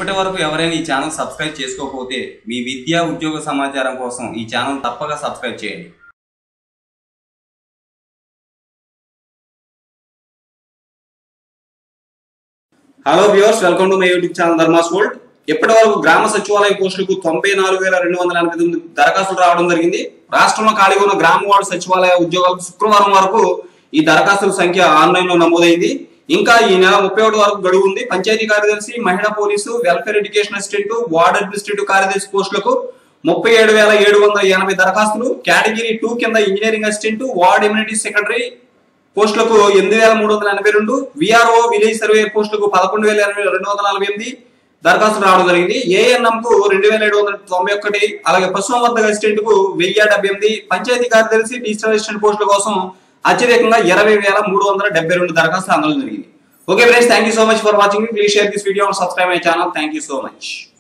ఇప్పటి వరకు ఎవరైనా ఈ ఛానల్ సబ్స్క్రైబ్ చేసుకోకపోతే మీ విద్యా ఉద్యోగ సమాచారం కోసం ఈ ఛానల్ తప్పక సబ్స్క్రైబ్ చేయండి hello viewers welcome to my YouTube channel Dharma's world ఇప్పటి వరకు గ్రామ సచివాలయ పోస్టులకు తొంభై నాలుగు వేల రెండు వందల ఎనభై తొమ్మిది దరఖాస్తులు రావడం జరిగింది రాష్ట్రంలో ఖాళీగా ఉన్న గ్రామ వార్డు సచివాలయ ఉద్యోగాలకు శుక్రవారం వరకు ఈ దరఖాస్తుల సంఖ్య ఆన్లైన్ లో నమోదైంది ఇంకా ఈ నెల ముప్పై ఒకటి వరకు గడువు ఉంది పంచాయతీ కార్యదర్శి మహిళా police welfare education assistant ward administrative కార్యదర్శి పోస్టులకు ముప్పై ఏడు వేల ఏడు వందల ఎనభై దరఖాస్తులు కేటగిరీ టూ కింద engineering assistant ward amenities secretary పోస్టులకు ఎనిమిది వేల మూడు వందల ఎనభై రెండు విఆర్ఓ విలేజ్ సర్వే పోస్టులకు పదకొండు వేల ఎనభై రెండు వందల నలభై ఎనిమిది దరఖాస్తులు రావడం జరిగింది ఏఎన్ఎం కు రెండు వేల ఏడు వందల తొంభై ఒకటి అలాగే పశుసంవర్ధక అసిస్టెంట్ కు వెయ్యి డెబ్బై ఎనిమిది పంచాయతీ కార్యదర్శి డిజిటల్ అసిస్టెంట్ పోస్టుల కోసం అత్యధికంగా ఇరవై వేల మూడు వందల డెబ్బై రెండు దరఖాస్తులు అందడం జరిగింది okay friends thank you so much for watching please share this video subscribe my channel thank you so much